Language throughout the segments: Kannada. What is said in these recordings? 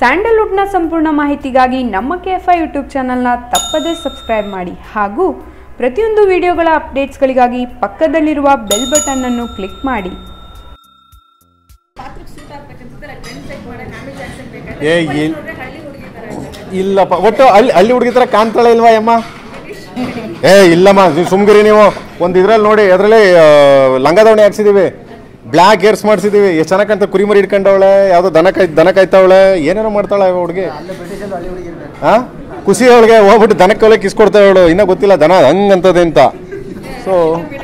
ಸ್ಯಾಂಡಲ್ವುಡ್ನ ಸಂಪೂರ್ಣ ಮಾಹಿತಿಗಾಗಿ ನಮ್ಮ ಕೆ ಎಫ್ ಐ ಯೂಟ್ಯೂಬ್ ಚಾನಲ್ನ ತಪ್ಪದೇ ಸಬ್ಸ್ಕ್ರೈಬ್ ಮಾಡಿ ಹಾಗೂ ಪ್ರತಿಯೊಂದು ವಿಡಿಯೋಗಳ ಅಪ್ಡೇಟ್ಸ್ಗಳಿಗಾಗಿ ಪಕ್ಕದಲ್ಲಿರುವ ಬೆಲ್ ಬಟನ್ ಅನ್ನು ಕ್ಲಿಕ್ ಮಾಡಿ ಏ ಇಲ್- ಇಲ್ಲಪ್ಪ ಒಟ್ಟು ಹಳ್ಳಿ ಹಳ್ಳಿ ಹುಡುಗಿ ಥರ ಕಾಣ್ತಾಳೆ ಇಲ್ವಾ ಅಮ್ಮ ಏ ಇಲ್ಲಮ್ಮ ನೀವು ಸುಮ್ಗಿರಿ ನೀವು ಒಂದು ಇದ್ರಲ್ಲಿ ನೋಡಿ ಅದರಲ್ಲಿ ಲಂಗದವಣಿ ಹಾಕ್ಸಿದೀವಿ ಬ್ಲ್ಯಾಕ್ ಏರ್ಸ್ ಮಾಡಿಸಿದೀವಿ ಎಷ್ಟು ಚೆನ್ನಾಗಿ ಕಾಣ್ತಾ ಕುರಿಮರಿ ಇಟ್ಕೊಂಡವಳೆ ಯಾವುದೋ ದನ ಕಾಯ್ ದನ ಕಾಯ್ತಾವಳೆ ಏನೇನೋ ಮಾಡ್ತಾಳೆ ಹುಡುಗಿ ಹಾ ಖುಷಿ ಅವಳಿಗೆ ಹೋಗ್ಬಿಟ್ಟು ದನಕ್ಕೆ ಅವಳೆ ಕಿಸ್ಕೊಡ್ತಾಳೆ ಅವಳು ಇನ್ನೂ ಗೊತ್ತಿಲ್ಲ ದನ ಹಂಗಂತದೆ ಅಂತ so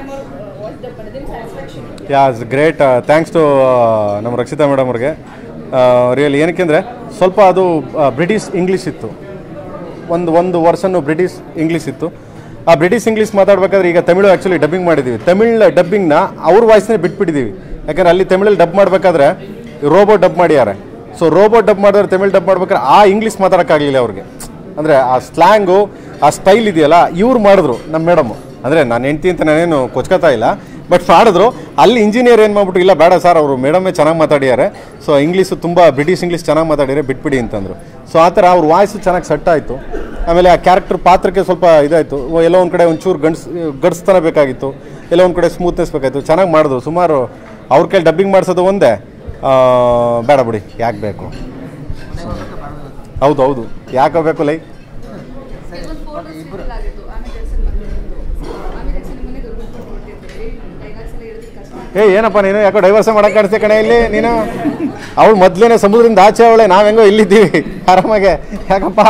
yes great thanks to ನಮ್ಮ ರಕ್ಷಿತಾ ಮೇಡಮ್ ಅವ್ರಿಗೆ ರಿಯಲ್ ಏನಕ್ಕೆ ಅಂದರೆ ಸ್ವಲ್ಪ ಅದು ಬ್ರಿಟಿಷ್ ಇಂಗ್ಲೀಷ್ ಇತ್ತು ಒಂದು ಒಂದು ವರ್ಷನು ಬ್ರಿಟಿಷ್ ಇಂಗ್ಲೀಷ್ ಇತ್ತು ಆ ಬ್ರಿಟಿಷ್ ಇಂಗ್ಲೀಷ್ ಮಾತಾಡ್ಬೇಕಾದ್ರೆ ಈಗ ತಮಿಳು ಆ್ಯಕ್ಚುಲಿ ಡಬ್ಬಿಂಗ್ ಮಾಡಿದ್ದೀವಿ ತಮಿಳ್ ಡಬ್ಬಿಂಗ್ನ ಅವ್ರ ವಾಯ್ಸ್ನೇ ಬಿಟ್ಬಿಟ್ಟಿದ್ದೀವಿ ಯಾಕಂದ್ರೆ ಅಲ್ಲಿ ತಮಿಳಲ್ಲಿ ಡಬ್ ಮಾಡಬೇಕಾದ್ರೆ ರೋಬೋ ಡಬ್ ಮಾಡ್ಯಾರೆ ಸೊ ರೋಬೋ ಡಬ್ ಮಾಡಿದ್ರೆ ತಮಿಳ್ ಡಬ್ ಮಾಡ್ಬೇಕಾದ್ರೆ ಆ ಇಂಗ್ಲೀಷ್ ಮಾತಾಡೋಕ್ಕಾಗಲಿಲ್ಲ ಅವ್ರಿಗೆ ಅಂದರೆ ಆ ಸ್ಲ್ಯಾಂಗು ಆ ಸ್ಟೈಲ್ ಇದೆಯಲ್ಲ ಇವ್ರು ಮಾಡಿದ್ರು ನಮ್ಮ ಮೇಡಮು ಅಂದರೆ ನಾನು ಹೆಂಡ್ತಿ ಅಂತ ನಾನೇನು ಕೊಚ್ಕೋತಾ ಇಲ್ಲ ಬಟ್ ಮಾಡಿದ್ರು ಅಲ್ಲಿ ಇಂಜಿನಿಯರ್ ಏನು ಮಾಡ್ಬಿಟ್ಟು ಇಲ್ಲ ಬೇಡ ಸರ್ ಅವರು ಮೇಡಮೇ ಚೆನ್ನಾಗಿ ಮಾತಾಡಿದ್ದಾರೆ ಸೊ ಇಂಗ್ಲೀಷು ತುಂಬ ಬ್ರಿಟಿಷ್ ಇಂಗ್ಲೀಷ್ ಚೆನ್ನಾಗಿ ಮಾತಾಡಿದ್ದಾರೆ ಬಿಟ್ಬಿಡಿ ಅಂತಂದರು ಸೊ ಆ ಥರ ಅವ್ರ ವಾಯ್ಸು ಚೆನ್ನಾಗಿ ಸೆಟ್ ಆಯಿತು ಆಮೇಲೆ ಆ ಕ್ಯಾರೆಕ್ಟರ್ ಪಾತ್ರಕ್ಕೆ ಸ್ವಲ್ಪ ಇದಾಯಿತು ಎಲ್ಲೋ ಒಂದು ಕಡೆ ಒಂಚೂರು ಗಂಡ್ಸ್ ಗಡ್ಸ್ತನ ಬೇಕಾಗಿತ್ತು ಎಲ್ಲೋ ಒಂದು ಕಡೆ ಸ್ಮೂತ್ನೆಸ್ ಬೇಕಾಯಿತು ಚೆನ್ನಾಗಿ ಮಾಡಿದ್ರು ಸುಮಾರು ಅವ್ರ ಕೈಲಿ ಡಬ್ಬಿಂಗ್ ಮಾಡಿಸೋದು ಒಂದೇ ಆ, ಬೇಡ ಬಿಡಿ ಯಾಕೆ ಬೇಕು ಹೌದು ಹೌದು ಯಾಕೆ ಬೇಕು ಲೈ ಏ ಏನಪ್ಪ ನೀನು ಯಾಕೋ ಡೈವರ್ಸೇ ಮಾಡಕ್ಕೆ ಕಾಣಿಸ್ತೆ ಕಣೆ ಇಲ್ಲಿ ನೀನು ಅವಳು ಮೊದ್ಲೇನೆ ಸಮುದ್ರದಿಂದ ಆಚೆ ಅವಳೆ ನಾವೆಂಗೋ ಇಲ್ಲಿದ್ದೀವಿ ಆರಾಮಾಗೆ ಯಾಕಪ್ಪ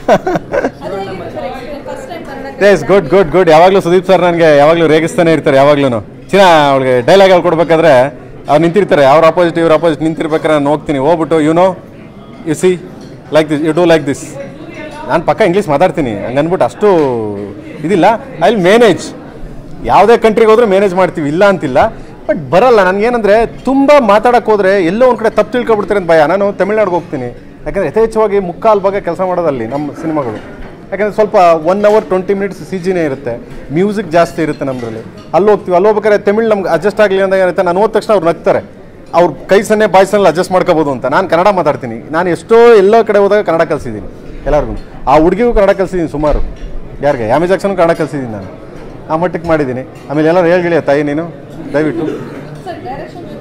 ಎಸ್ ಗುಡ್ ಗುಡ್ ಗುಡ್ ಯಾವಾಗಲೂ ಸುದೀಪ್ ಸರ್ ನನಗೆ ಯಾವಾಗಲೂ ರೇಗಿಸ್ತಾನೆ ಇರ್ತಾರೆ ಯಾವಾಗ್ಲೂ ಚಿನ್ನ ಅವಳಿಗೆ ಡೈಲಾಗ್ ಅಲ್ಲಿ ಕೊಡ್ಬೇಕಾದ್ರೆ ಅವ್ರು ನಿಂತಿರ್ತಾರೆ ಅವ್ರ ಅಪೋಸಿಟ್ ಇವ್ರ ಅಪೋಸಿಟ್ ನಿಂತಿರ್ಬೇಕಾದ್ರೆ ನಾನು ಹೋಗ್ತೀನಿ ಹೋಗ್ಬಿಟ್ಟು you know you see like this you do like this ನಾನು ಪಕ್ಕ ಇಂಗ್ಲೀಷ್ ಮಾತಾಡ್ತೀನಿ ಹಂಗೆ ಅಂದ್ಬಿಟ್ಟು ಅಷ್ಟು ಇದಿಲ್ಲ ಐ ವಿಲ್ ಮ್ಯಾನೇಜ್ ಯಾವುದೇ ಕಂಟ್ರಿಗೆ ಹೋದ್ರೆ ಮ್ಯಾನೇಜ್ ಮಾಡ್ತೀವಿ ಇಲ್ಲ ಅಂತಿಲ್ಲ ಬಟ್ ಬರಲ್ಲ ನನಗೇನಂದ್ರೆ ತುಂಬ ಮಾತಾಡಕ್ಕೆ ಹೋದ್ರೆ ಎಲ್ಲೋ ಒಂದು ಕಡೆ ತಪ್ಪು ತಿಳ್ಕೊಬಿಡ್ತಾರೆ ಅಂತ ಭಯ ನಾನು ತಮಿಳ್ನಾಡಿಗೆ ಹೋಗ್ತೀನಿ ಯಾಕಂದರೆ ಯಥೇಚ್ಛವಾಗಿ ಮುಕ್ಕಾಲು ಭಾಗ ಕೆಲಸ ಮಾಡೋದಲ್ಲಿ ನಮ್ಮ ಸಿನಿಮಾಗಳು ಯಾಕಂದರೆ ಸ್ವಲ್ಪ ಒನ್ ಅವರ್ ಟ್ವೆಂಟಿ ಮಿನಿಟ್ಸ್ ಸಿ ಜಿನೇ ಇರುತ್ತೆ ಮ್ಯೂಸಿಕ್ ಜಾಸ್ತಿ ಇರುತ್ತೆ ನಮ್ಮದ್ರಲ್ಲಿ ಅಲ್ಲಿ ಹೋಗ್ತೀವಿ ಅಲ್ಲಿ ಹೋಗ್ಬೇಕಾದ್ರೆ ತಮಿಳ್ ನಮ್ಗೆ ಅಡ್ಜಸ್ಟ್ ಆಗಲಿ ಅಂತ ಏನಿರುತ್ತೆ ನಾನು ಹೋದ ತಕ್ಷಣ ಅವ್ರು ನಗ್ತಾರೆ ಅವ್ರ ಕೈ ಸನ್ನೆ ಬಾಯ್ ಸನ್ನಲ್ಲಿ ಅಡ್ಜಸ್ಟ್ ಮಾಡ್ಕೋಬೋದು ಅಂತ ನಾನು ಕನ್ನಡ ಮಾತಾಡ್ತೀನಿ ನಾನು ಎಷ್ಟೋ ಎಲ್ಲೋ ಕಡೆ ಹೋದಾಗ ಕನ್ನಡ ಕಲಿಸಿದ್ದೀನಿ ಎಲ್ಲರಿಗೂ ಆ ಹುಡುಗಿಗೂ ಕನ್ನಡ ಕಲಿಸಿದ್ದೀನಿ ಸುಮಾರು ಯಾರಿಗೆ ಯಾಮಿ ಜಾಕ್ಸನ್ ಕನ್ನಡ ಕಲಿಸಿದ್ದೀನಿ ನಾನು ಆ ಮಟ್ಟಕ್ಕೆ ಮಾಡಿದ್ದೀನಿ ಆಮೇಲೆ ಎಲ್ಲರೂ ಹೇಳಿ ತಾಯಿ ನೀನು ದಯವಿಟ್ಟು